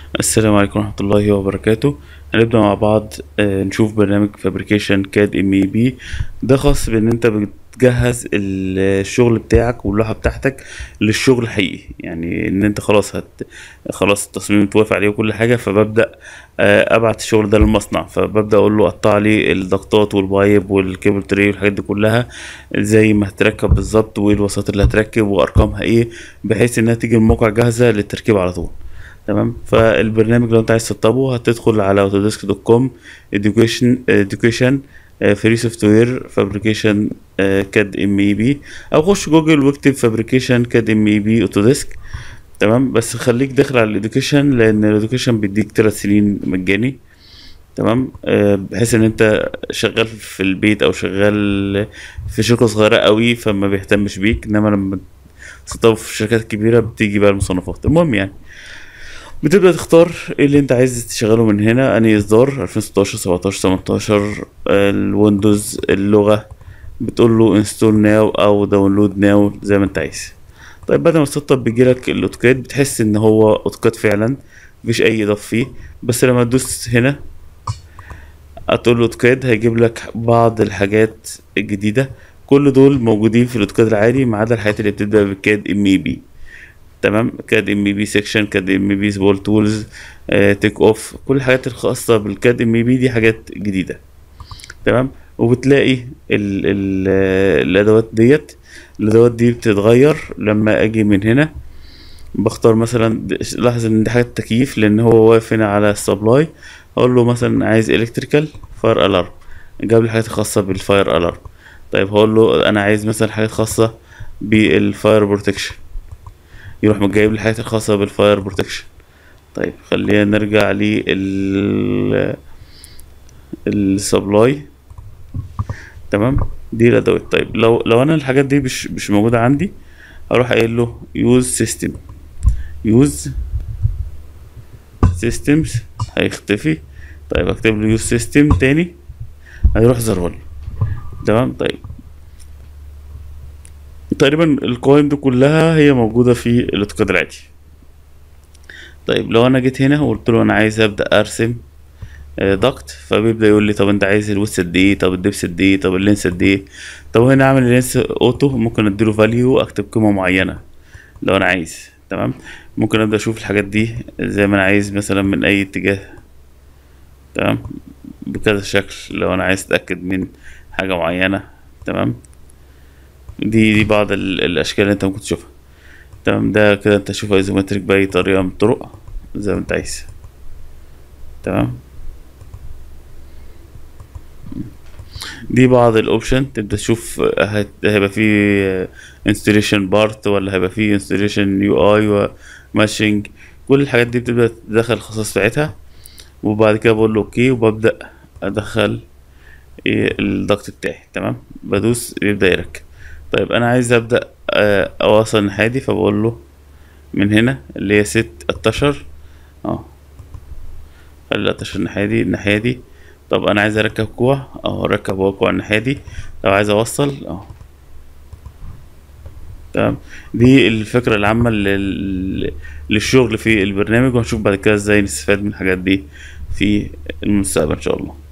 السلام عليكم ورحمة الله وبركاته هنبدأ مع بعض آه، نشوف برنامج فابريكيشن كاد ام اي بي ده خاص بان انت بتجهز الشغل بتاعك واللوحة بتاعتك للشغل الحقيقي يعني ان انت خلاص هت خلاص التصميم اتوافق عليه وكل حاجة فببدأ آه، ابعت الشغل ده للمصنع فببدأ اقول له قطع لي الضغطات والبايب والكيبل تري والحاجات دي كلها زي ما هتركب بالظبط وايه الوسائط اللي هتركب وارقامها ايه بحيث انها تيجي الموقع جاهزة للتركيب على طول تمام فالبرنامج لو انت عايز تسطبه هتدخل على اوتوديسك دوت كوم education education فري سوفت وير فابريكيشن كاد ام اي بي او خش جوجل واكتب فابريكيشن كاد ام اي بي اوتوديسك تمام بس خليك داخل على الاديوكيشن لان الاديوكيشن بيديك ثلاث سنين مجاني تمام آه، بحيث ان انت شغال في البيت او شغال في شركه صغيره قوي فما بيهتمش بيك انما لما تسطبه في شركات كبيره بتيجي بقى المصنفات المهم يعني بتبدأ تختار ايه اللي انت عايز تشغله من هنا انهي اصدار 2016 17 18 الويندوز اللغة بتقول له انستول ناو او داونلود ناو زي ما انت عايز طيب بعد ما تسطب بيجيلك الاوتوكاد بتحس ان هو اوتوكاد فعلا مفيش اي اضاف فيه بس لما تدوس هنا هتقول له اوتوكاد هيجيب لك بعض الحاجات الجديدة كل دول موجودين في الاوتوكاد العادي ما عدا الحاجات اللي بتبدأ بالكاد ام اي بي تمام كاد ام بي سيكشن كاد ام بي سبول تولز تيك اوف كل الحاجات الخاصه بالكاد ام بي دي حاجات جديده تمام وبتلاقي ال ال الادوات ديت الادوات دي بتتغير لما اجي من هنا بختار مثلا لاحظ ان دي حاجه تكييف لان هو واقف هنا على السبلاي اقول له مثلا عايز الكتريكال فاير الارم جاب لي الحاجات الخاصه بالفاير الارم طيب هقول له انا عايز مثلا حاجات خاصه بالفاير بروتكشن يروح جايب لي الحاجات الخاصة بالفاير بروتكشن طيب خلينا نرجع لل السبلاي تمام دي الادوات طيب لو لو انا الحاجات دي مش مش موجودة عندي اروح قايل له يوز سيستم يوز سيستمز هيختفي طيب اكتب له يوز سيستم تاني هيروح زرولي تمام طيب تقريبا القوائم دي كلها هي موجودة في الاوتوكاد العادي طيب لو انا جيت هنا وقلت له انا عايز ابدا ارسم آه، ضغط فبيبدا يقول لي طب انت عايز الويس قد ايه طب الدبس قد ايه طب اللينس قد ايه طب هنا اعمل اللينس اوتو ممكن اديله فاليو اكتب قيمه معينه لو انا عايز تمام ممكن ابدا اشوف الحاجات دي زي ما انا عايز مثلا من اي اتجاه تمام بكذا شكل لو انا عايز اتاكد من حاجه معينه تمام دي دي بعض ال- الاشكال اللي انت ممكن تشوفها تمام ده كده انت تشوف ايزومتريك باي طريقه من الطرق زي ما انت عايز تمام دي بعض الاوبشن تبدا تشوف هت- هيبقى فيه انستليشن بارت ولا هيبقى فيه انستليشن يو اي وماشنج كل الحاجات دي بتبدا تدخل الخصائص بتاعتها وبعد كده بقول له اوكي وببدا ادخل ايه الضغط بتاعي تمام بدوس بيبدا يركب طيب انا عايز ابدا آه، اوصل الناحيه دي فبقول له من هنا اللي هي ست اتشر اه خلي اتشر الناحيه دي الناحيه دي طب انا عايز اركب كوع اه اركب هو كوع الناحيه دي لو عايز اوصل اه تمام دي الفكره العامه لل... للشغل في البرنامج وهنشوف بعد كده ازاي نستفاد من الحاجات دي في المستقبل ان شاء الله